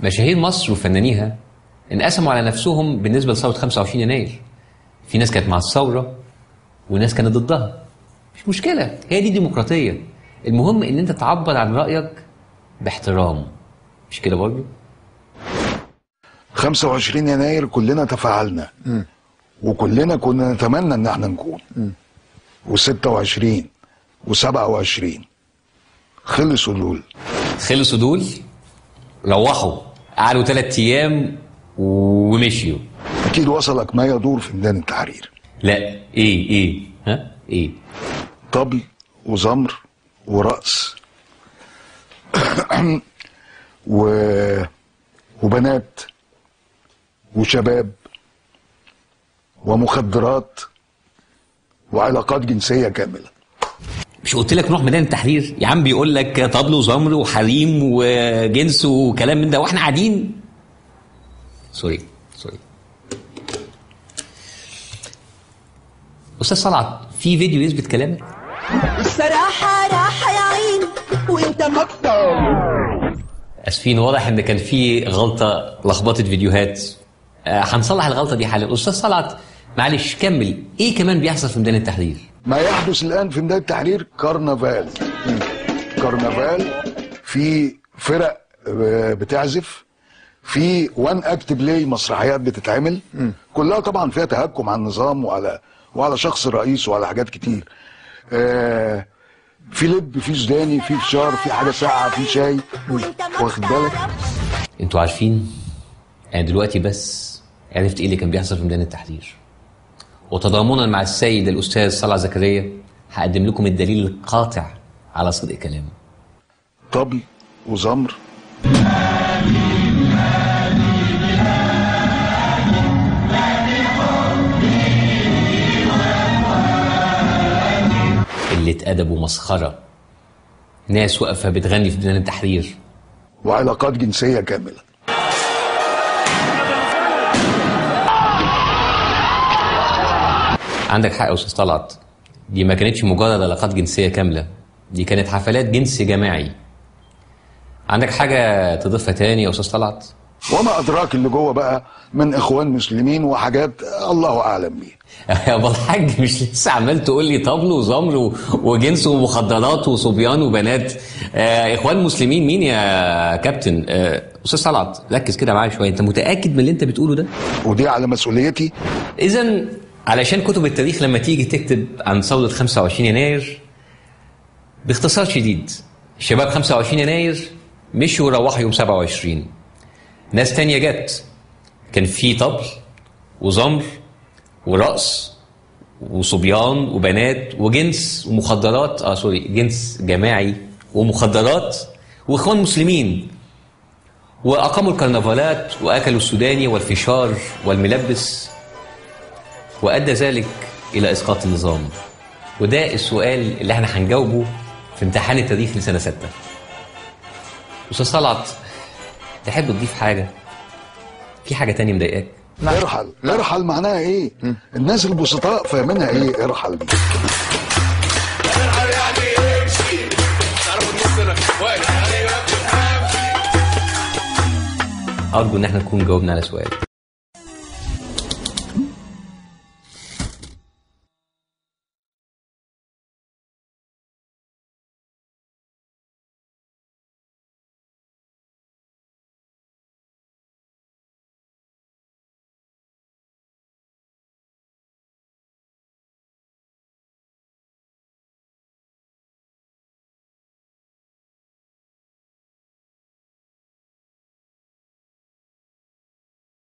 مشاهير مصر وفنانيها انقسموا على نفسهم بالنسبه لثوره 25 يناير في ناس كانت مع الثوره وناس كانت ضدها مش مشكله هي دي ديمقراطيه المهم ان انت تعبر عن رايك باحترام مش كده برضه 25 يناير كلنا تفاعلنا وكلنا كنا نتمنى ان احنا نكون و26 و27 خلصوا دول خلصوا دول روحوا قعدوا ثلاث ايام ومشيوا اكيد وصلك ما يدور في ميدان التحرير لا ايه ايه ها ايه طبل وزمر ورقص و... وبنات وشباب ومخدرات وعلاقات جنسيه كامله مش قلت لك نروح ميدان التحرير يا عم بيقول لك طبل وزمر وحريم وجنس وكلام من ده واحنا قاعدين سوري سوري استاذ صلعت في فيديو يثبت كلامك الصراحة راحة يا عين وانت مكتب اسفين واضح ان كان في غلطه لخبطه فيديوهات آه، هنصلح الغلطه دي حالا استاذ صلعت معلش كمل ايه كمان بيحصل في ميدان التحرير ما يحدث الان في ميدان التحرير كرنفال كرنفال في فرق آه، بتعزف في وان اكت بلاي مسرحيات بتتعمل كلها طبعا فيها تهكم على النظام وعلى وعلى شخص الرئيس وعلى حاجات كتير آه، في لب في سوداني في فشار في حاجه ساقعه في شاي واخد بالك انتوا عارفين انا دلوقتي بس عرفت ايه اللي كان بيحصل في ميدان التحرير وتضامنا مع السيد الاستاذ صلع زكريا هقدم لكم الدليل القاطع على صدق كلامه طبل وزمر قله ادب ومسخره ناس واقفه بتغني في ميدان التحرير وعلاقات جنسيه كامله عندك حق يا استاذ طلعت دي ما كانتش مجرد علاقات جنسيه كامله دي كانت حفلات جنس جماعي عندك حاجه تضيفها تاني يا استاذ طلعت وما ادراك اللي جوه بقى من اخوان مسلمين وحاجات الله اعلم بيها يا ابو الحاج مش لسه عمال تقول لي طبل وزمر و- وجنس ومخدرات وصبيان وبنات آه اخوان مسلمين مين يا كابتن آه استاذ طلعت ركز كده معايا شويه انت متاكد من اللي انت بتقوله ده ودي على مسؤوليتي اذا علشان كتب التاريخ لما تيجي تكتب عن ثوره 25 يناير باختصار شديد شباب 25 يناير مشوا وروحوا يوم 27 ناس تانية جت كان في طبل وزمر ورقص وصبيان وبنات وجنس ومخدرات اه سوري جنس جماعي ومخدرات واخوان مسلمين واقاموا الكرنفالات واكلوا السوداني والفشار والملبس وادى ذلك الى اسقاط النظام وده السؤال اللي احنا هنجاوبه في امتحان التاريخ لسنه سته استاذ طلعت تحب تضيف حاجه في حاجه تانية مضايقاك ارحل ارحل معناها ايه الناس البسطاء فاهمينها ايه ارحل دي ارجو ان احنا نكون جاوبنا على سؤال